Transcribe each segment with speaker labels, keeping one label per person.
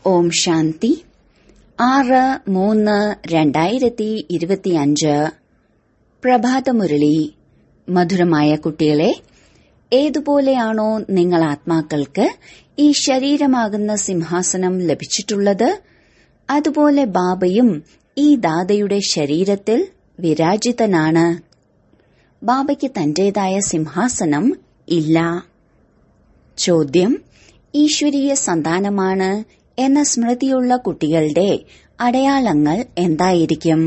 Speaker 1: ഓം ശാന്തി ആറ് മൂന്ന് രണ്ടായിരത്തി ഇരുപത്തിയഞ്ച് പ്രഭാതമുരളി മധുരമായ കുട്ടികളെ ഏതുപോലെയാണോ നിങ്ങൾ ആത്മാക്കൾക്ക് ഈ ശരീരമാകുന്ന സിംഹാസനം ലഭിച്ചിട്ടുള്ളത് അതുപോലെ ബാബയും ഈ ദാതയുടെ ശരീരത്തിൽ വിരാജിതനാണ് ബാബയ്ക്ക് തന്റേതായ സിംഹാസനം ഇല്ല ചോദ്യം ഈശ്വരീയ സന്താനമാണ് എന്ന സ്മൃതിയുള്ള കുട്ടികളുടെ അടയാളങ്ങൾ എന്തായിരിക്കും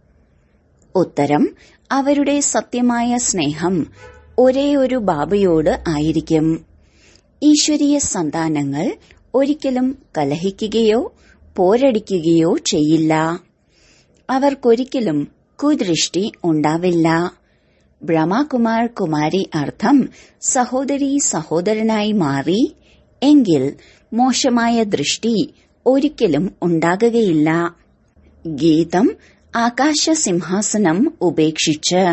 Speaker 1: ഉത്തരം അവരുടെ സത്യമായ സ്നേഹം ഒരേ ഒരു ബാബയോട് ആയിരിക്കും ഈശ്വരീയ സന്താനങ്ങൾ ഒരിക്കലും കലഹിക്കുകയോ പോരടിക്കുകയോ ചെയ്യില്ല അവർക്കൊരിക്കലും കുദൃഷ്ടി ഉണ്ടാവില്ല ബ്രഹ്മകുമാർ കുമാരി അർത്ഥം സഹോദരി സഹോദരനായി മാറി എങ്കിൽ മോശമായ ദൃഷ്ടി ഒരിക്കലും ഉണ്ടാകുകയില്ല ഗീതം ആകാശ സിംഹാസനം ഉപേക്ഷിച്ച്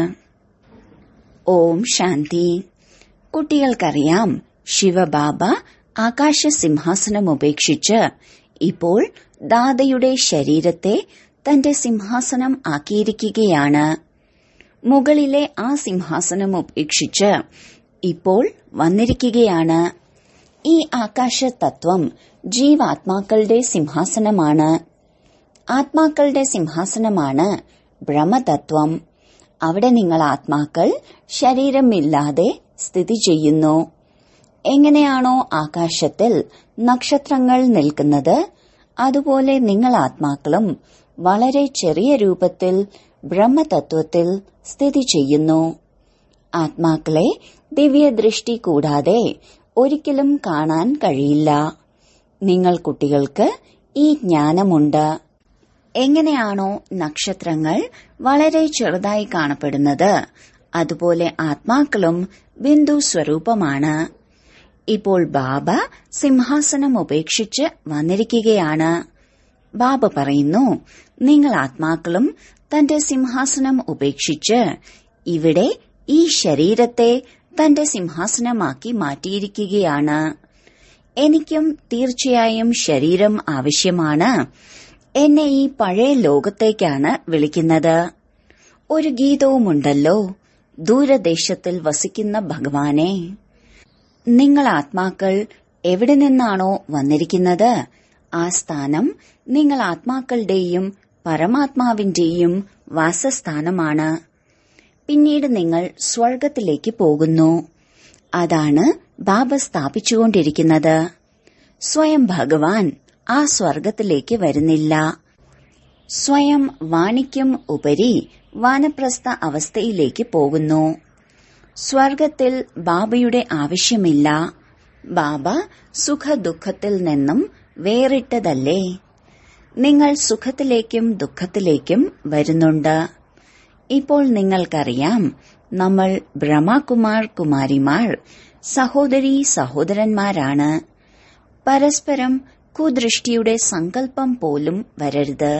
Speaker 1: ഓം ശാന്തി കുട്ടികൾക്കറിയാം ശിവബാബ ആകാശ സിംഹാസനം ഉപേക്ഷിച്ച് ഇപ്പോൾ ദാതയുടെ ശരീരത്തെ തന്റെ സിംഹാസനം ആക്കിയിരിക്കുകയാണ് മുകളിലെ ആ സിംഹാസനം ഉപേക്ഷിച്ച് ഇപ്പോൾ വന്നിരിക്കുകയാണ് ഈ ആകാശ തത്വം ജീവാത്മാക്കളുടെ സിംഹാസനമാണ് ആത്മാക്കളുടെ സിംഹാസനമാണ് ബ്രഹ്മതത്വം അവിടെ നിങ്ങൾ ആത്മാക്കൾ ശരീരമില്ലാതെ സ്ഥിതി ചെയ്യുന്നു എങ്ങനെയാണോ ആകാശത്തിൽ നക്ഷത്രങ്ങൾ നിൽക്കുന്നത് അതുപോലെ നിങ്ങൾ ആത്മാക്കളും വളരെ ചെറിയ രൂപത്തിൽ ബ്രഹ്മതത്വത്തിൽ സ്ഥിതി ചെയ്യുന്നു ആത്മാക്കളെ ദിവ്യദൃഷ്ടി കൂടാതെ ഒരിക്കലും കാണാൻ കഴിയില്ല നിങ്ങൾ കുട്ടികൾക്ക് ഈ ജ്ഞാനമുണ്ട് എങ്ങനെയാണോ നക്ഷത്രങ്ങൾ വളരെ ചെറുതായി കാണപ്പെടുന്നത് അതുപോലെ ആത്മാക്കളും ബിന്ദു സ്വരൂപമാണ് ഇപ്പോൾ ബാബ സിംഹാസനം ഉപേക്ഷിച്ച് വന്നിരിക്കുകയാണ് ബാബ പറയുന്നു നിങ്ങൾ ആത്മാക്കളും തന്റെ സിംഹാസനം ഉപേക്ഷിച്ച് ഇവിടെ ഈ ശരീരത്തെ തന്റെ സിംഹാസനമാക്കി മാറ്റിയിരിക്കുകയാണ് എനിക്കും തീർച്ചയായും ശരീരം ആവശ്യമാണ് എന്നെ ഈ പഴയ ലോകത്തേക്കാണ് വിളിക്കുന്നത് ഒരു ഗീതവുമുണ്ടല്ലോ ദൂരദേശത്തിൽ വസിക്കുന്ന ഭഗവാനെ നിങ്ങൾ ആത്മാക്കൾ എവിടെ നിന്നാണോ വന്നിരിക്കുന്നത് ആ സ്ഥാനം നിങ്ങൾ ആത്മാക്കളുടെയും പരമാത്മാവിന്റെയും വാസസ്ഥാനമാണ് പിന്നീട് നിങ്ങൾ സ്വർഗത്തിലേക്ക് പോകുന്നു അതാണ് ബാബ സ്ഥാപിച്ചുകൊണ്ടിരിക്കുന്നത് സ്വയം ഭഗവാൻ ആ സ്വർഗത്തിലേക്ക് വരുന്നില്ല സ്വയം വാണിക്കും ഉപരി വാനപ്രസ്ഥ അവസ്ഥയിലേക്ക് പോകുന്നു സ്വർഗത്തിൽ ബാബയുടെ ആവശ്യമില്ല ബാബ സുഖദുഃഖത്തിൽ നിന്നും വേറിട്ടതല്ലേ നിങ്ങൾ സുഖത്തിലേക്കും ദുഃഖത്തിലേക്കും വരുന്നുണ്ട് ഇപ്പോൾ നിങ്ങൾക്കറിയാം നമ്മൾ ബ്രഹ്മകുമാർ കുമാരിമാർ സഹോദരി സഹോദരന്മാരാണ് പരസ്പരം കുദൃഷ്ടിയുടെ സങ്കല്പം പോലും വരരുത്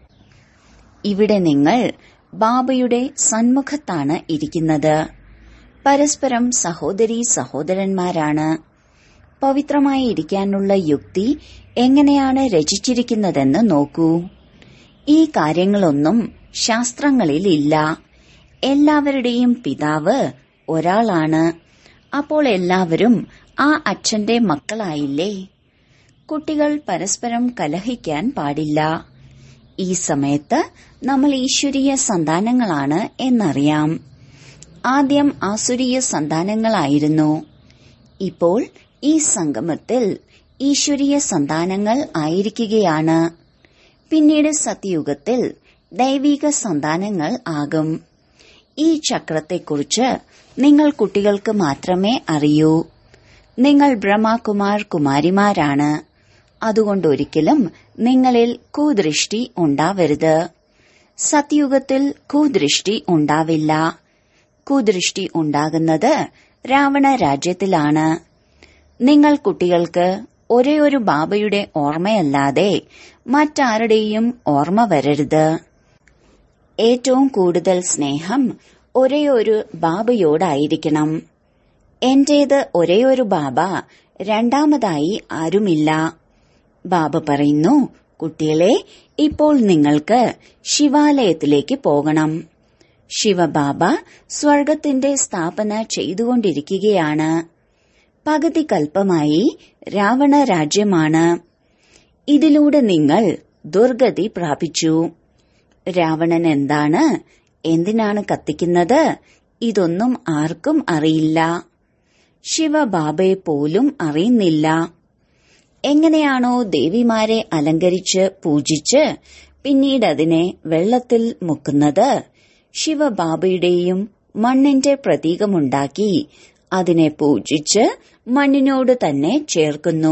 Speaker 1: ഇവിടെ നിങ്ങൾ ബാബയുടെ സന്മുഖത്താണ് ഇരിക്കുന്നത് പരസ്പരം സഹോദരി സഹോദരന്മാരാണ് പവിത്രമായി ഇരിക്കാനുള്ള യുക്തി എങ്ങനെയാണ് രചിച്ചിരിക്കുന്നതെന്ന് നോക്കൂ ഈ കാര്യങ്ങളൊന്നും ശാസ്ത്രങ്ങളിൽ ഇല്ല എല്ലാവരുടെയും പിതാവ് ഒരാളാണ് അപ്പോൾ എല്ലാവരും ആ അച്ഛന്റെ മക്കളായില്ലേ കുട്ടികൾ പരസ്പരം കലഹിക്കാൻ പാടില്ല ഈ സമയത്ത് നമ്മൾ ഈശ്വരീയ സന്താനങ്ങളാണ് എന്നറിയാം ആദ്യം ആസുരീയ സന്താനങ്ങളായിരുന്നു ഇപ്പോൾ ഈ സംഗമത്തിൽ ഈശ്വരീയ സന്താനങ്ങൾ ആയിരിക്കുകയാണ് പിന്നീട് സത്യയുഗത്തിൽ ദൈവിക സന്താനങ്ങൾ ആകും ഈ ചക്രത്തെക്കുറിച്ച് നിങ്ങൾ കുട്ടികൾക്ക് മാത്രമേ അറിയൂ നിങ്ങൾ ബ്രഹ്മകുമാർ കുമാരിമാരാണ് അതുകൊണ്ടൊരിക്കലും നിങ്ങളിൽ കുദൃഷ്ടി ഉണ്ടാവരുത് സത്യുഗത്തിൽ കുദൃഷ്ടി ഉണ്ടാവില്ല കുദൃഷ്ടി ഉണ്ടാകുന്നത് രാവണ രാജ്യത്തിലാണ് നിങ്ങൾ കുട്ടികൾക്ക് ഒരേ ഒരു ബാബയുടെ ഓർമ്മയല്ലാതെ മറ്റാരുടെയും ഓർമ്മ വരരുത് ഏറ്റവും കൂടുതൽ സ്നേഹം ഒരേ ഒരു ബാബയോടായിരിക്കണം എന്റേത് ഒരേ ഒരു ബാബ രണ്ടാമതായി ആരുമില്ല ബാബ പറയുന്നു കുട്ടികളെ ഇപ്പോൾ നിങ്ങൾക്ക് ശിവാലയത്തിലേക്ക് പോകണം ശിവബാബ സ്വർഗത്തിന്റെ സ്ഥാപന ചെയ്തുകൊണ്ടിരിക്കുകയാണ് പകുതി കൽപ്പമായി രാവണ രാജ്യമാണ് ഇതിലൂടെ നിങ്ങൾ ദുർഗതി പ്രാപിച്ചു രാവണൻ എന്താണ് എന്തിനാണ് കത്തിക്കുന്നത് ഇതൊന്നും ആർക്കും അറിയില്ല ശിവബാബയെ പോലും അറിയുന്നില്ല എങ്ങനെയാണോ ദേവിമാരെ അലങ്കരിച്ച് പൂജിച്ച് പിന്നീട് അതിനെ വെള്ളത്തിൽ മുക്കുന്നത് ശിവബാബയുടെയും മണ്ണിന്റെ പ്രതീകമുണ്ടാക്കി അതിനെ പൂജിച്ച് മണ്ണിനോട് തന്നെ ചേർക്കുന്നു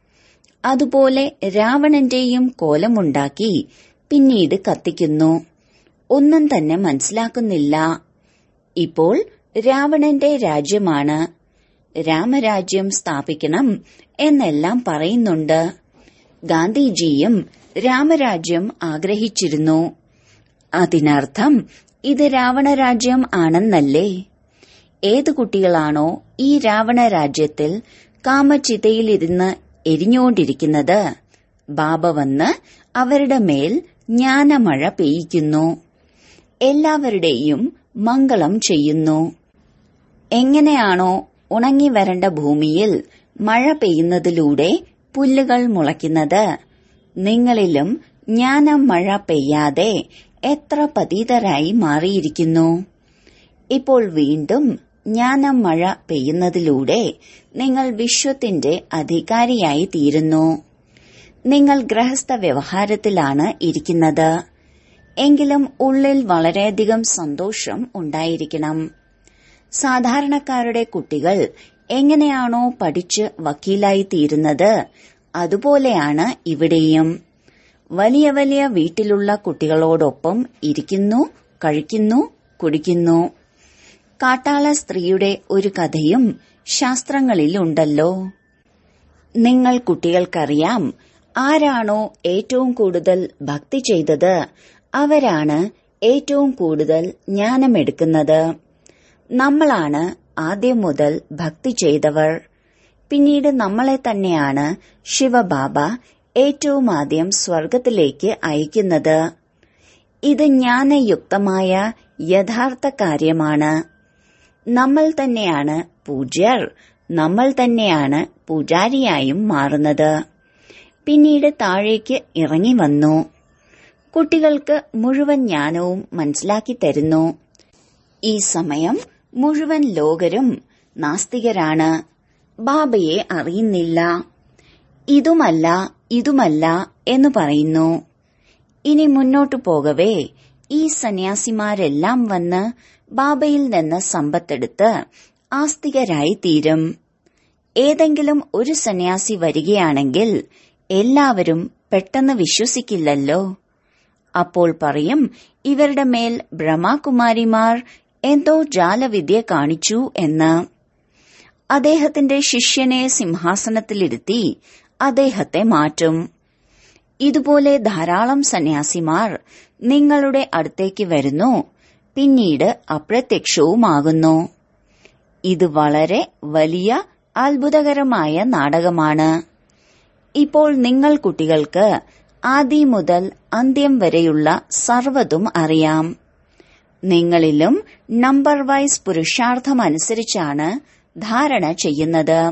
Speaker 1: അതുപോലെ രാവണന്റെയും കോലമുണ്ടാക്കി പിന്നീട് കത്തിക്കുന്നു ഒന്നും തന്നെ മനസ്സിലാക്കുന്നില്ല ഇപ്പോൾ രാവണന്റെ രാജ്യമാണ് രാമരാജ്യം സ്ഥാപിക്കണം എന്നെല്ലാം പറയുന്നുണ്ട് ഗാന്ധിജിയും രാമരാജ്യം ആഗ്രഹിച്ചിരുന്നു അതിനർത്ഥം ഇത് രാവണരാജ്യം ആണെന്നല്ലേ ഏത് കുട്ടികളാണോ ഈ രാവണ രാജ്യത്തിൽ കാമചിതയിലിരുന്ന് എരിഞ്ഞുകൊണ്ടിരിക്കുന്നത് ബാബ വന്ന് അവരുടെ മേൽ ജ്ഞാനമഴ പെയ്യിക്കുന്നു എല്ലാവരുടെയും മംഗളം ചെയ്യുന്നു എങ്ങനെയാണോ ഉണങ്ങി വരേണ്ട ഭൂമിയിൽ മഴ പെയ്യുന്നതിലൂടെ പുല്ലുകൾ മുളയ്ക്കുന്നത് നിങ്ങളിലും ജ്ഞാനം മഴ പെയ്യാതെ എത്ര പതീതരായി മാറിയിരിക്കുന്നു ഇപ്പോൾ വീണ്ടും ജ്ഞാനം മഴ പെയ്യുന്നതിലൂടെ നിങ്ങൾ വിശ്വത്തിന്റെ അധികാരിയായി തീരുന്നു നിങ്ങൾ ഗൃഹസ്ഥ വ്യവഹാരത്തിലാണ് ഇരിക്കുന്നത് എങ്കിലും ഉള്ളിൽ വളരെയധികം സന്തോഷം ഉണ്ടായിരിക്കണം സാധാരണക്കാരുടെ കുട്ടികൾ എങ്ങനെയാണോ പഠിച്ച് വക്കീലായി തീരുന്നത് അതുപോലെയാണ് ഇവിടെയും വലിയ വലിയ വീട്ടിലുള്ള കുട്ടികളോടൊപ്പം ഇരിക്കുന്നു കഴിക്കുന്നു കുടിക്കുന്നു കാട്ടാള സ്ത്രീയുടെ ഒരു കഥയും ശാസ്ത്രങ്ങളിലുണ്ടല്ലോ നിങ്ങൾ കുട്ടികൾക്കറിയാം ആരാണോ ഏറ്റവും കൂടുതൽ ഭക്തി ചെയ്തത് അവരാണ് ഏറ്റവും കൂടുതൽ ജ്ഞാനമെടുക്കുന്നത് നമ്മളാണ് ആദ്യം മുതൽ ഭക്തി ചെയ്തവർ പിന്നീട് നമ്മളെ തന്നെയാണ് ശിവബാബ ഏറ്റവും ആദ്യം സ്വർഗത്തിലേക്ക് അയക്കുന്നത് ഇത് ജ്ഞാനയുക്തമായ യഥാർത്ഥ കാര്യമാണ് നമ്മൾ തന്നെയാണ് പൂജ്യർ നമ്മൾ തന്നെയാണ് പൂജാരിയായും മാറുന്നത് പിന്നീട് താഴേക്ക് ഇറങ്ങി വന്നു കുട്ടികൾക്ക് മുഴുവൻ ജ്ഞാനവും മനസ്സിലാക്കി തരുന്നു ഈ സമയം മുഴുവൻ ലോകരും നാസ്തികരാണ് ബാബയെ അറിയുന്നില്ല ഇതുമല്ല ഇതുമല്ല എന്ന് പറയുന്നു ഇനി മുന്നോട്ടു പോകവേ ഈ സന്യാസിമാരെല്ലാം വന്ന് ബാബയിൽ നിന്ന് സമ്പത്തെടുത്ത് ആസ്തികരായി തീരും ഏതെങ്കിലും ഒരു സന്യാസി വരികയാണെങ്കിൽ എല്ലാവരും പെട്ടെന്ന് വിശ്വസിക്കില്ലല്ലോ അപ്പോൾ പറയും ഇവരുടെ മേൽ ബ്രഹ്മകുമാരിമാർ എന്തോ ജാലവിദ്യ കാണിച്ചു എന്ന് അദ്ദേഹത്തിന്റെ ശിഷ്യനെ സിംഹാസനത്തിലിരുത്തി അദ്ദേഹത്തെ മാറ്റും ഇതുപോലെ ധാരാളം സന്യാസിമാർ നിങ്ങളുടെ അടുത്തേക്ക് വരുന്നു പിന്നീട് അപ്രത്യക്ഷവുമാകുന്നു ഇത് വളരെ വലിയ അത്ഭുതകരമായ നാടകമാണ് ഇപ്പോൾ നിങ്ങൾ കുട്ടികൾക്ക് ആദി മുതൽ അന്ത്യം വരെയുള്ള സർവ്വതും അറിയാം നിങ്ങളിലും നമ്പർ വൈസ് പുരുഷാർത്ഥമനുസരിച്ചാണ് ധാരണ ചെയ്യുന്നത്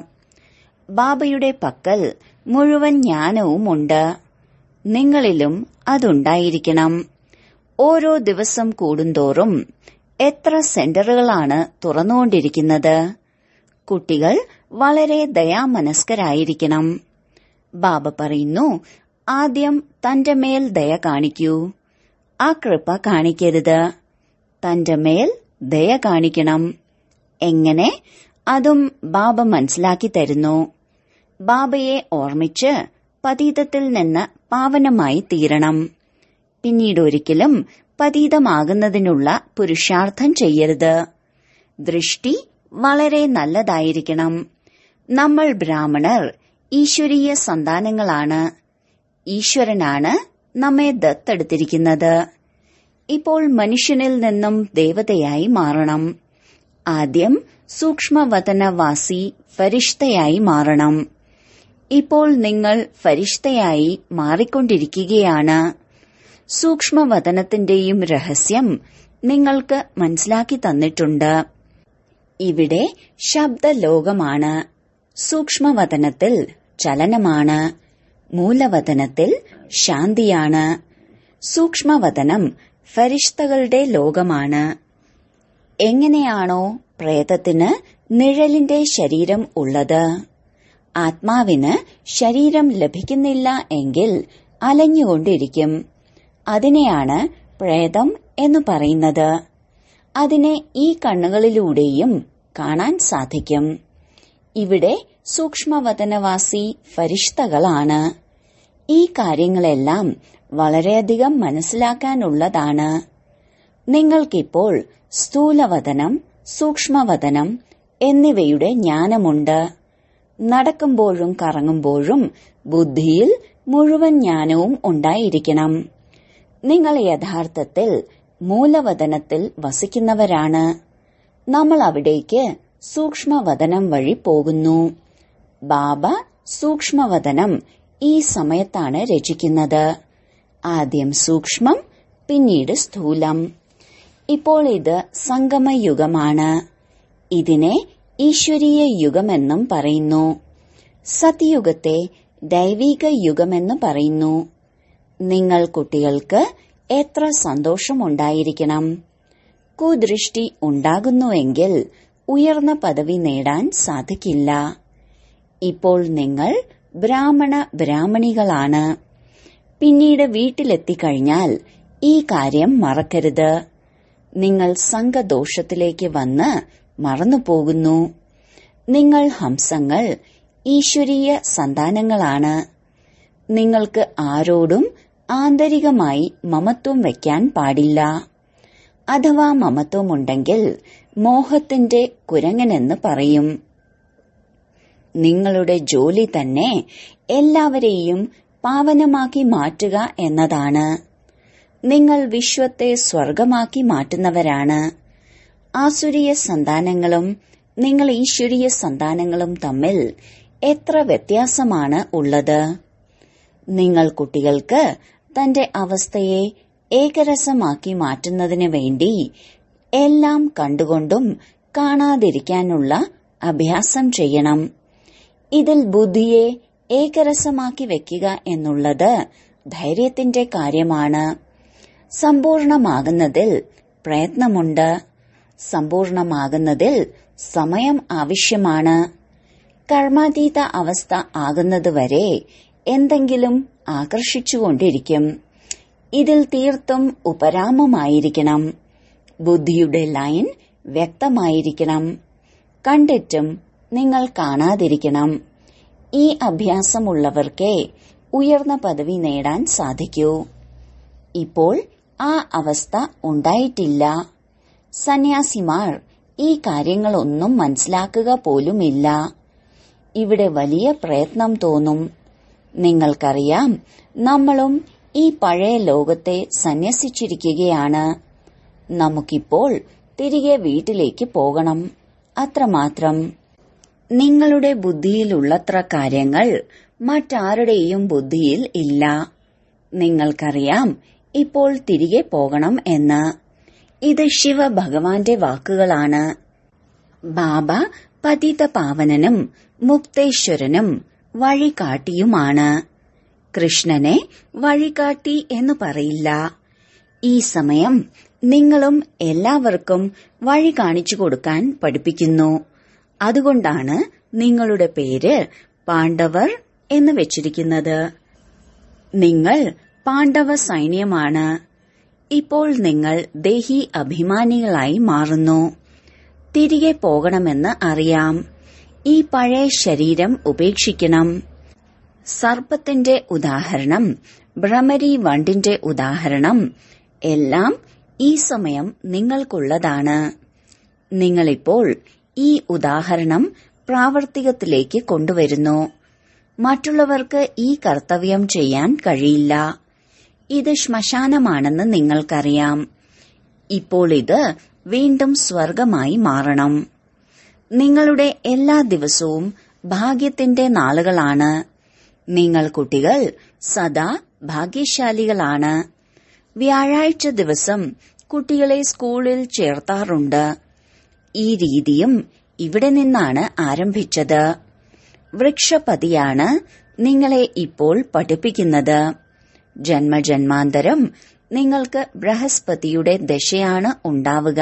Speaker 1: ബാബയുടെ പക്കൽ മുഴുവൻ ജ്ഞാനവുമുണ്ട് നിങ്ങളിലും അതുണ്ടായിരിക്കണം ഓരോ ദിവസം കൂടുന്തോറും എത്ര സെന്ററുകളാണ് തുറന്നുകൊണ്ടിരിക്കുന്നത് കുട്ടികൾ വളരെ ദയാമനസ്കരായിരിക്കണം ബാബ പറയുന്നു ആദ്യം തന്റെ മേൽ ദയ കാണിക്കൂ ആ കൃപ കാണിക്കരുത് തന്റെ മേൽ ദയ കാണിക്കണം എങ്ങനെ അതും ബാബ മനസ്സിലാക്കി തരുന്നു ബാബയെ ഓർമ്മിച്ച് പതീതത്തിൽ നിന്ന് പാവനമായി തീരണം പിന്നീട് ഒരിക്കലും പതീതമാകുന്നതിനുള്ള പുരുഷാർത്ഥം ചെയ്യരുത് ദൃഷ്ടി വളരെ നല്ലതായിരിക്കണം നമ്മൾ ബ്രാഹ്മണർ ഈശ്വരീയ സന്താനങ്ങളാണ് ഈശ്വരനാണ് നമ്മെ ദത്തെടുത്തിരിക്കുന്നത് ഇപ്പോൾ മനുഷ്യനിൽ നിന്നും ദേവതയായി മാറണം ആദ്യം സൂക്ഷ്മവതനവാസി ഫരിഷ്തയായി മാറണം ഇപ്പോൾ നിങ്ങൾ ഫരിഷ്തയായി മാറിക്കൊണ്ടിരിക്കുകയാണ് സൂക്ഷ്മവതനത്തിന്റെയും രഹസ്യം നിങ്ങൾക്ക് മനസ്സിലാക്കി തന്നിട്ടുണ്ട് ഇവിടെ ശബ്ദലോകമാണ് സൂക്ഷ്മവതനത്തിൽ ചലനമാണ് മൂലവതനത്തിൽ ശാന്തിയാണ് സൂക്ഷ്മവതനം ഫരിഷ്തകളുടെ ലോകമാണ് എങ്ങനെയാണോ പ്രേതത്തിന് നിഴലിന്റെ ശരീരം ഉള്ളത് ആത്മാവിന് ശരീരം ലഭിക്കുന്നില്ല എങ്കിൽ അലഞ്ഞുകൊണ്ടിരിക്കും അതിനെയാണ് പ്രേതം എന്ന് പറയുന്നത് അതിനെ ഈ കണ്ണുകളിലൂടെയും കാണാൻ സാധിക്കും ഇവിടെ സൂക്ഷ്മവതനവാസി ഫരിഷ്തകളാണ് ഈ കാര്യങ്ങളെല്ലാം വളരെയധികം മനസ്സിലാക്കാനുള്ളതാണ് നിങ്ങൾക്കിപ്പോൾ സ്ഥൂലവതനം സൂക്ഷ്മവതനം എന്നിവയുടെ ജ്ഞാനമുണ്ട് നടക്കുമ്പോഴും കറങ്ങുമ്പോഴും ബുദ്ധിയിൽ മുഴുവൻ ജ്ഞാനവും ഉണ്ടായിരിക്കണം നിങ്ങൾ യഥാർത്ഥത്തിൽ മൂലവതനത്തിൽ വസിക്കുന്നവരാണ് നമ്മൾ അവിടേക്ക് സൂക്ഷ്മവതനം വഴി പോകുന്നു ബാബ സൂക്ഷ്മവതനം ഈ സമയത്താണ് രചിക്കുന്നത് ആദ്യം സൂക്ഷ്മം പിന്നീട് സ്ഥൂലം ഇപ്പോൾ ഇത് സംഗമയുഗമാണ് ഇതിനെ ഈശ്വരീയ യുഗമെന്നും പറയുന്നു സത്യുഗത്തെ ദൈവിക യുഗമെന്ന് പറയുന്നു നിങ്ങൾ കുട്ടികൾക്ക് എത്ര സന്തോഷമുണ്ടായിരിക്കണം കുദൃഷ്ടി ഉണ്ടാകുന്നുവെങ്കിൽ ഉയർന്ന പദവി നേടാൻ സാധിക്കില്ല ഇപ്പോൾ നിങ്ങൾ ബ്രാഹ്മണ ബ്രാഹ്മണികളാണ് പിന്നീട് വീട്ടിലെത്തിക്കഴിഞ്ഞാൽ ഈ കാര്യം മറക്കരുത് നിങ്ങൾ സംഘദോഷത്തിലേക്ക് വന്ന് മറന്നുപോകുന്നു നിങ്ങൾ ഹംസങ്ങൾ ഈശ്വരീയ സന്താനങ്ങളാണ് നിങ്ങൾക്ക് ആരോടും ആന്തരികമായി മമത്വം വയ്ക്കാൻ പാടില്ല അഥവാ മമത്വമുണ്ടെങ്കിൽ മോഹത്തിന്റെ കുരങ്ങനെന്ന് പറയും നിങ്ങളുടെ ജോലി തന്നെ എല്ലാവരെയും പാവനമാക്കി മാറ്റുക എന്നതാണ് നിങ്ങൾ വിശ്വത്തെ സ്വർഗമാക്കി മാറ്റുന്നവരാണ് ആസുരീയ സന്താനങ്ങളും നിങ്ങൾ ഈശ്വരീയ സന്താനങ്ങളും തമ്മിൽ എത്ര വ്യത്യാസമാണ് ഉള്ളത് നിങ്ങൾ കുട്ടികൾക്ക് തന്റെ അവസ്ഥയെ ഏകരസമാക്കി മാറ്റുന്നതിന് വേണ്ടി എല്ലാം കണ്ടുകൊണ്ടും കാണാതിരിക്കാനുള്ള അഭ്യാസം ചെയ്യണം ഇതിൽ ബുദ്ധിയെ ഏകരസമാക്കി വെക്കുക എന്നുള്ളത് ധൈര്യത്തിന്റെ കാര്യമാണ് സമ്പൂർണമാകുന്നതിൽ പ്രയത്നമുണ്ട് സമ്പൂർണമാകുന്നതിൽ സമയം ആവശ്യമാണ് കർമാതീത അവസ്ഥ ആകുന്നതുവരെ എന്തെങ്കിലും ആകർഷിച്ചുകൊണ്ടിരിക്കും ഇതിൽ തീർത്തും ഉപരാമമായിരിക്കണം ബുദ്ധിയുടെ ലൈൻ വ്യക്തമായിരിക്കണം കണ്ടിട്ടും നിങ്ങൾ കാണാതിരിക്കണം ഈ അഭ്യാസമുള്ളവർക്കേ ഉയർന്ന പദവി നേടാൻ സാധിക്കൂ ഇപ്പോൾ ആ അവസ്ഥ ഉണ്ടായിട്ടില്ല സന്യാസിമാർ ഈ കാര്യങ്ങളൊന്നും മനസ്സിലാക്കുക പോലുമില്ല ഇവിടെ വലിയ പ്രയത്നം തോന്നും നിങ്ങൾക്കറിയാം നമ്മളും ഈ പഴയ ലോകത്തെ സന്യസിച്ചിരിക്കുകയാണ് നമുക്കിപ്പോൾ തിരികെ വീട്ടിലേക്ക് പോകണം അത്രമാത്രം നിങ്ങളുടെ ബുദ്ധിയിലുള്ളത്ര കാര്യങ്ങൾ മറ്റാരുടെയും ബുദ്ധിയിൽ ഇല്ല നിങ്ങൾക്കറിയാം ഇപ്പോൾ തിരികെ പോകണം എന്ന് ഇത് ശിവഭഗവാന്റെ വാക്കുകളാണ് ബാബ പതിത പാവനനും മുക്തേശ്വരനും വഴികാട്ടിയുമാണ് കൃഷ്ണനെ വഴികാട്ടി എന്ന് പറയില്ല ഈ സമയം നിങ്ങളും എല്ലാവർക്കും വഴി കാണിച്ചു കൊടുക്കാൻ പഠിപ്പിക്കുന്നു അതുകൊണ്ടാണ് നിങ്ങളുടെ പേര് പാണ്ഡവർ എന്ന് വെച്ചിരിക്കുന്നത് നിങ്ങൾ പാണ്ഡവ സൈന്യമാണ് ഇപ്പോൾ നിങ്ങൾ ദേഹി അഭിമാനികളായി മാറുന്നു തിരികെ പോകണമെന്ന് അറിയാം ഈ പഴയ ശരീരം ഉപേക്ഷിക്കണം സർപ്പത്തിന്റെ ഉദാഹരണം ഭ്രമരി വണ്ടിന്റെ ഉദാഹരണം എല്ലാം ഈ സമയം നിങ്ങൾക്കുള്ളതാണ് നിങ്ങളിപ്പോൾ ഈ ഉദാഹരണം പ്രാവർത്തികത്തിലേക്ക് കൊണ്ടുവരുന്നു മറ്റുള്ളവർക്ക് ഈ കർത്തവ്യം ചെയ്യാൻ കഴിയില്ല ഇത് ശ്മശാനമാണെന്ന് നിങ്ങൾക്കറിയാം ഇപ്പോൾ ഇത് വീണ്ടും സ്വർഗമായി മാറണം നിങ്ങളുടെ എല്ലാ ദിവസവും ഭാഗ്യത്തിന്റെ നാളുകളാണ് നിങ്ങൾ കുട്ടികൾ സദാ ഭാഗ്യശാലികളാണ് വ്യാഴാഴ്ച ദിവസം കുട്ടികളെ സ്കൂളിൽ ചേർത്താറുണ്ട് ഈ രീതിയും ഇവിടെ നിന്നാണ് ആരംഭിച്ചത് വൃക്ഷപതിയാണ് നിങ്ങളെ ഇപ്പോൾ പഠിപ്പിക്കുന്നത് ജന്മജന്മാന്തരം നിങ്ങൾക്ക് ബൃഹസ്പതിയുടെ ദശയാണ് ഉണ്ടാവുക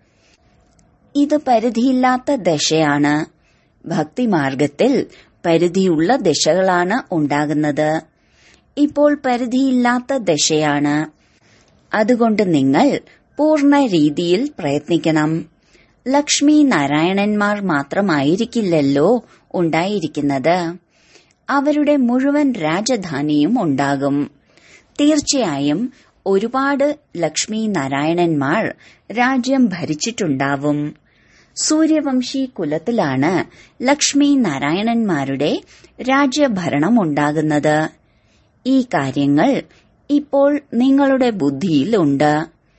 Speaker 1: ഇത് പരിധിയില്ലാത്ത ദശയാണ് ഭക്തിമാർഗത്തിൽ പരിധിയുള്ള ദശകളാണ് ഉണ്ടാകുന്നത് ഇപ്പോൾ പരിധിയില്ലാത്ത ദശയാണ് അതുകൊണ്ട് നിങ്ങൾ പൂർണ്ണ രീതിയിൽ പ്രയത്നിക്കണം ലക്ഷ്മി നാരായണന്മാർ മാത്രമായിരിക്കില്ലല്ലോ ഉണ്ടായിരിക്കുന്നത് അവരുടെ മുഴുവൻ രാജധാനിയും ഉണ്ടാകും തീർച്ചയായും ഒരുപാട് ലക്ഷ്മി നാരായണന്മാർ രാജ്യം ഭരിച്ചിട്ടുണ്ടാവും സൂര്യവംശി കുലത്തിലാണ് ലക്ഷ്മി നാരായണന്മാരുടെ രാജ്യഭരണം ഉണ്ടാകുന്നത് ഈ കാര്യങ്ങൾ ഇപ്പോൾ നിങ്ങളുടെ ബുദ്ധിയിലുണ്ട്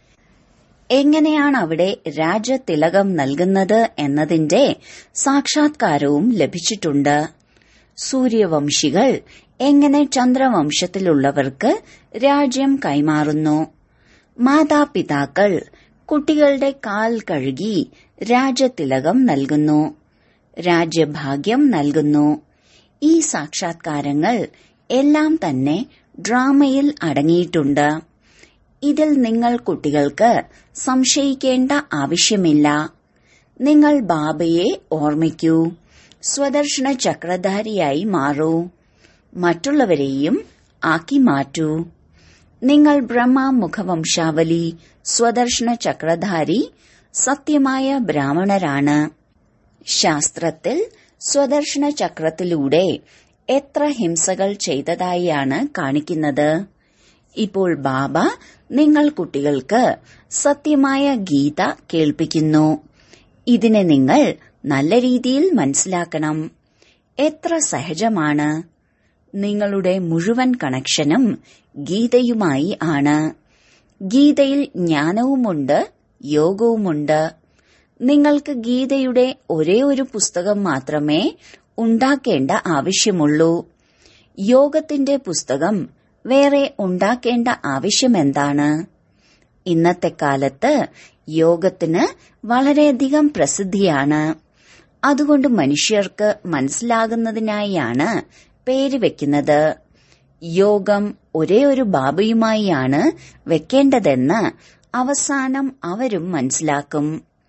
Speaker 1: എങ്ങനെയാണ് അവിടെ രാജതിലകം നൽകുന്നത് എന്നതിന്റെ സാക്ഷാത്കാരവും ലഭിച്ചിട്ടുണ്ട് സൂര്യവംശികൾ എങ്ങനെ ചന്ദ്രവംശത്തിലുള്ളവർക്ക് രാജ്യം കൈമാറുന്നു മാതാപിതാക്കൾ കുട്ടികളുടെ കാൽ കഴുകി രാജതിലകം നൽകുന്നു രാജ്യഭാഗ്യം നൽകുന്നു ഈ സാക്ഷാത്കാരങ്ങൾ എല്ലാം തന്നെ ഡ്രാമയിൽ അടങ്ങിയിട്ടുണ്ട് ഇതിൽ നിങ്ങൾ കുട്ടികൾക്ക് സംശയിക്കേണ്ട ആവശ്യമില്ല നിങ്ങൾ ബാബയെ ഓർമ്മിക്കൂ സ്വദർശന ചക്രധാരിയായി മാറൂ മറ്റുള്ളവരെയും ആക്കി മാറ്റൂ നിങ്ങൾ ബ്രഹ്മ മുഖവംശാവലി സ്വദർശന ചക്രധാരി സത്യമായ ബ്രാഹ്മണരാണ് ശാസ്ത്രത്തിൽ സ്വദർശന ചക്രത്തിലൂടെ എത്ര ഹിംസകൾ ചെയ്തതായാണ് കാണിക്കുന്നത് ഇപ്പോൾ ബാബ നിങ്ങൾ കുട്ടികൾക്ക് സത്യമായ ഗീത കേൾപ്പിക്കുന്നു ഇതിനെ നിങ്ങൾ നല്ല രീതിയിൽ മനസ്സിലാക്കണം എത്ര സഹജമാണ് നിങ്ങളുടെ മുഴുവൻ കണക്ഷനും ഗീതയുമായി ആണ് ഗീതയിൽ ജ്ഞാനവുമുണ്ട് യോഗവുമുണ്ട് നിങ്ങൾക്ക് ഗീതയുടെ ഒരേ ഒരു പുസ്തകം മാത്രമേ ഉണ്ടാക്കേണ്ട ആവശ്യമുള്ളൂ യോഗത്തിന്റെ പുസ്തകം വേറെ ഉണ്ടാക്കേണ്ട ആവശ്യമെന്താണ് ഇന്നത്തെ കാലത്ത് യോഗത്തിന് വളരെയധികം പ്രസിദ്ധിയാണ് അതുകൊണ്ട് മനുഷ്യർക്ക് മനസ്സിലാകുന്നതിനായാണ് പേര് വെക്കുന്നത് യോഗം ഒരേ ഒരു ബാബയുമായിയാണ് വെക്കേണ്ടതെന്ന് അവസാനം അവരും മനസ്സിലാക്കും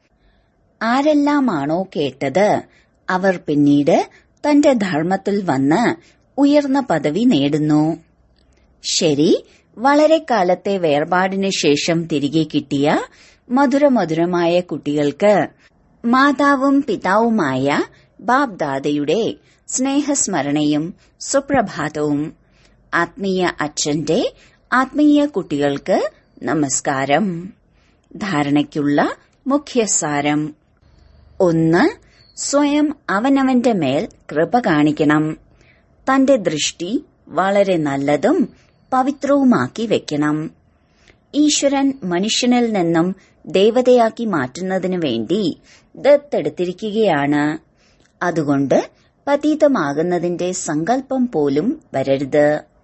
Speaker 1: ആരെല്ലാമാണോ കേട്ടത് അവർ പിന്നീട് തന്റെ ധർമ്മത്തിൽ വന്ന് ഉയർന്ന പദവി നേടുന്നു ശരി വളരെ കാലത്തെ വേർപാടിന് ശേഷം തിരികെ കിട്ടിയ മധുരമധുരമായ കുട്ടികൾക്ക് മാതാവും പിതാവുമായ ബാബ്ദാദയുടെ സ്നേഹസ്മരണയും സുപ്രഭാതവും ആത്മീയ അച്ഛന്റെ ആത്മീയ കുട്ടികൾക്ക് നമസ്കാരം ധാരണയ്ക്കുള്ള മുഖ്യസാരം ഒന്ന് സ്വയം അവനവന്റെ മേൽ കൃപ കാണിക്കണം തന്റെ ദൃഷ്ടി വളരെ നല്ലതും പവിത്രവുമാക്കി വെക്കണം ഈശ്വരൻ മനുഷ്യനിൽ നിന്നും ദേവതയാക്കി മാറ്റുന്നതിനു വേണ്ടി ദത്തെടുത്തിരിക്കുകയാണ് അതുകൊണ്ട് പതീതമാകുന്നതിന്റെ സങ്കല്പം പോലും വരരുത്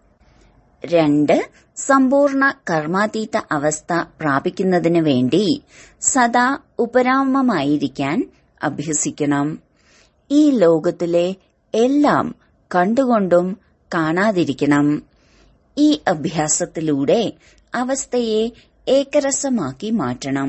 Speaker 1: രണ്ട് സമ്പൂർണ്ണ കർമാതീത അവസ്ഥ പ്രാപിക്കുന്നതിനു വേണ്ടി സദാ ഉപരാമമായിരിക്കാൻ അഭ്യസിക്കണം ഈ ലോകത്തിലെ എല്ലാം കണ്ടുകൊണ്ടും കാണാതിരിക്കണം ഈ അഭ്യാസത്തിലൂടെ അവസ്ഥയെ ഏകരസമാക്കി മാറ്റണം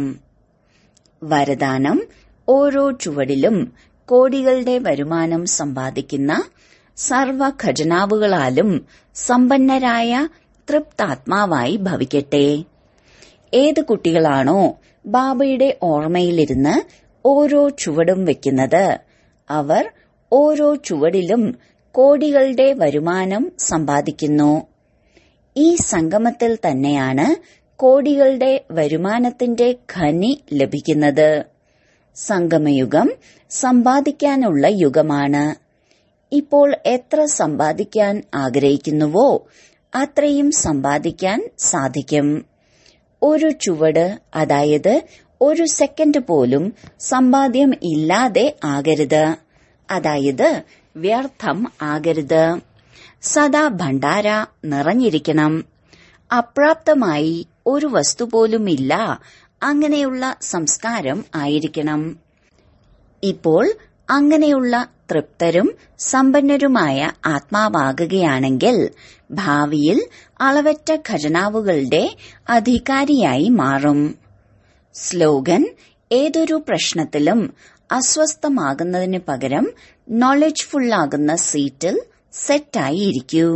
Speaker 1: വരദാനം ഓരോ ചുവടിലും കോടികളുടെ വരുമാനം സമ്പാദിക്കുന്ന സർവ ഖജനാവുകളാലും സമ്പന്നരായ തൃപ്താത്മാവായി ഭവിക്കട്ടെ ഏത് കുട്ടികളാണോ ബാബയുടെ ഓർമ്മയിലിരുന്ന് ഓരോ ചുവടും വെക്കുന്നത് അവർ ഓരോ ചുവടിലും കോടികളുടെ വരുമാനം സമ്പാദിക്കുന്നു ഈ സംഗമത്തിൽ തന്നെയാണ് കോടികളുടെ വരുമാനത്തിന്റെ ഖനി ലഭിക്കുന്നത് സംഗമയുഗം സമ്പാദിക്കാനുള്ള യുഗമാണ് ഇപ്പോൾ എത്ര സമ്പാദിക്കാൻ ആഗ്രഹിക്കുന്നുവോ അത്രയും സമ്പാദിക്കാൻ സാധിക്കും ഒരു ചുവട് അതായത് ഒരു സെക്കൻഡ് പോലും സമ്പാദ്യം ഇല്ലാതെ ആകരുത് അതായത് വ്യർത്ഥം ആകരുത് സദാ ഭണ്ഡാര നിറഞ്ഞിരിക്കണം അപ്രാപ്തമായി ഒരു വസ്തു പോലുമില്ല അങ്ങനെയുള്ള സംസ്കാരം ആയിരിക്കണം ഇപ്പോൾ അങ്ങനെയുള്ള തൃപ്തരും സമ്പന്നരുമായ ആത്മാവാകുകയാണെങ്കിൽ ഭാവിയിൽ അളവറ്റ ഖജനാവുകളുടെ അധികാരിയായി മാറും സ്ലോഗൻ ഏതൊരു പ്രശ്നത്തിലും അസ്വസ്ഥമാകുന്നതിന് പകരം നോളജ്ഫുള്ളാകുന്ന സീറ്റിൽ സെറ്റായി ഇരിക്കൂ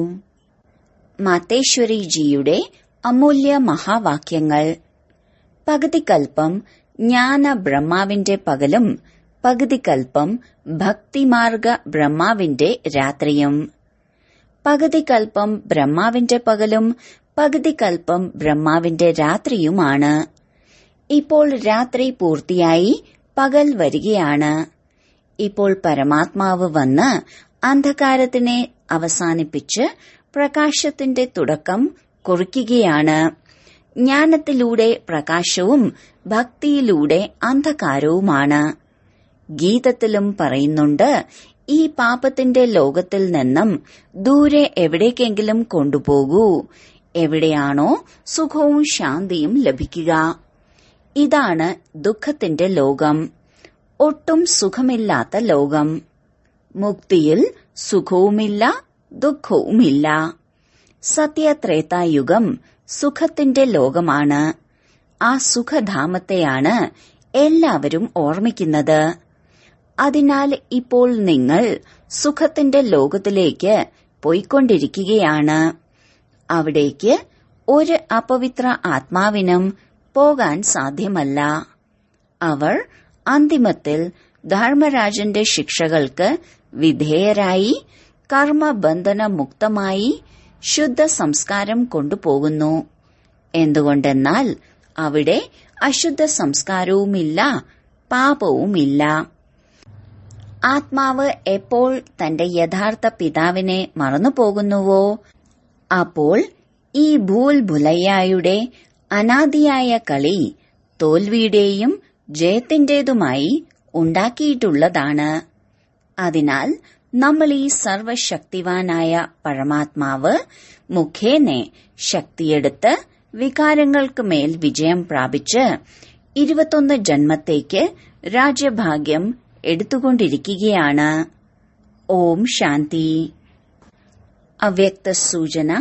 Speaker 1: മാതേശ്വരിജിയുടെ അമൂല്യ മഹാവാക്യങ്ങൾ പകുതികൽപ്പം ജ്ഞാന ബ്രഹ്മാവിന്റെ പകലും പകുതികൽപ്പം ഭക്തിമാർഗ ബ്രഹ്മാവിന്റെ രാത്രിയും പകുതികൽപ്പം ബ്രഹ്മാവിന്റെ പകലും പകുതികൽപ്പം ബ്രഹ്മാവിന്റെ രാത്രിയുമാണ് ഇപ്പോൾ രാത്രി പൂർത്തിയായി പകൽ വരികയാണ് ഇപ്പോൾ പരമാത്മാവ് വന്ന് അന്ധകാരത്തിനെ അവസാനിപ്പിച്ച് പ്രകാശത്തിന്റെ തുടക്കം കുറിക്കുകയാണ് ജ്ഞാനത്തിലൂടെ പ്രകാശവും ഭക്തിയിലൂടെ അന്ധകാരവുമാണ് ഗീതത്തിലും പറയുന്നുണ്ട് ഈ പാപത്തിന്റെ ലോകത്തിൽ നിന്നും ദൂരെ എവിടേക്കെങ്കിലും കൊണ്ടുപോകൂ എവിടെയാണോ സുഖവും ശാന്തിയും ലഭിക്കുക ഇതാണ് ദുഃഖത്തിന്റെ ലോകം ഒട്ടും സുഖമില്ലാത്ത ലോകം മുക്തിയിൽ സുഖവുമില്ല ദുഃഖവുമില്ല സത്യത്രേതായുഗം സുഖത്തിന്റെ ലോകമാണ് ആ സുഖധാമത്തെയാണ് എല്ലാവരും ഓർമ്മിക്കുന്നത് അതിനാൽ ഇപ്പോൾ നിങ്ങൾ സുഖത്തിന്റെ ലോകത്തിലേക്ക് പോയിക്കൊണ്ടിരിക്കുകയാണ് അവിടേക്ക് ഒരു അപവിത്ര ആത്മാവിനും പോകാൻ സാധ്യമല്ല അവർ അന്തിമത്തിൽ ധർമ്മരാജന്റെ ശിക്ഷകൾക്ക് വിധേയരായി കർമ്മബന്ധന മുക്തമായി ശുദ്ധ സംസ്കാരം കൊണ്ടുപോകുന്നു എന്തുകൊണ്ടെന്നാൽ അവിടെ അശുദ്ധ സംസ്കാരവുമില്ല പാപവുമില്ല ആത്മാവ് എപ്പോൾ തന്റെ യഥാർത്ഥ പിതാവിനെ മറന്നുപോകുന്നുവോ അപ്പോൾ ഈ ഭൂൽ ഭുലയ്യായുടെ അനാദിയായ കളി തോൽവിയുടെയും ജയത്തിന്റേതുമായി ഉണ്ടാക്കിയിട്ടുള്ളതാണ് അതിനാൽ നമ്മൾ ഈ സർവശക്തിവാനായ പരമാത്മാവ് മുഖേനെ ശക്തിയെടുത്ത് വികാരങ്ങൾക്ക് മേൽ വിജയം പ്രാപിച്ച് ഇരുപത്തൊന്ന് ജന്മത്തേക്ക് രാജ്യഭാഗ്യം എടുത്തുകൊണ്ടിരിക്കുകയാണ് ഓം ശാന്തി അവ്യക്ത സൂചന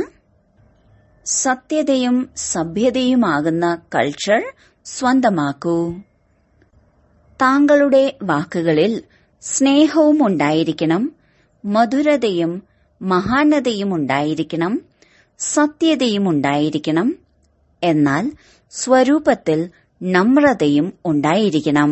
Speaker 1: സത്യതയും സഭ്യതയുമാകുന്ന കൾച്ചർ സ്വന്തമാക്കൂ താങ്കളുടെ വാക്കുകളിൽ സ്നേഹവും ഉണ്ടായിരിക്കണം മധുരതയും മഹാനതയും ഉണ്ടായിരിക്കണം സത്യതയും ഉണ്ടായിരിക്കണം എന്നാൽ സ്വരൂപത്തിൽ നമ്രതയും ഉണ്ടായിരിക്കണം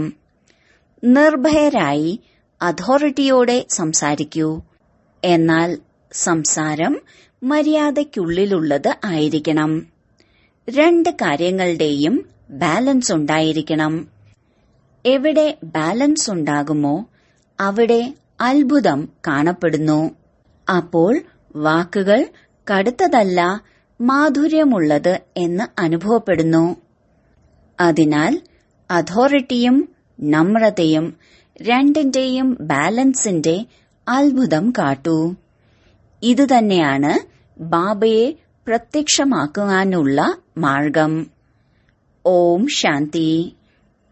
Speaker 1: നിർഭയരായി അതോറിറ്റിയോടെ സംസാരിക്കൂ എന്നാൽ സംസാരം മര്യാദയ്ക്കുള്ളിലുള്ളത് ആയിരിക്കണം രണ്ട് കാര്യങ്ങളുടെയും ബാലൻസ് ഉണ്ടായിരിക്കണം എവിടെ ബാലൻസ് ഉണ്ടാകുമോ അവിടെ അത്ഭുതം കാണപ്പെടുന്നു അപ്പോൾ വാക്കുകൾ കടുത്തതല്ല മാധുര്യമുള്ളത് എന്ന് അനുഭവപ്പെടുന്നു അതിനാൽ അതോറിറ്റിയും നമ്രതയും രണ്ടിന്റെയും ബാലൻസിന്റെ അത്ഭുതം കാട്ടൂ ഇതുതന്നെയാണ് ബാബയെ പ്രത്യക്ഷമാക്കുവാനുള്ള മാർഗം ഓം ശാന്തി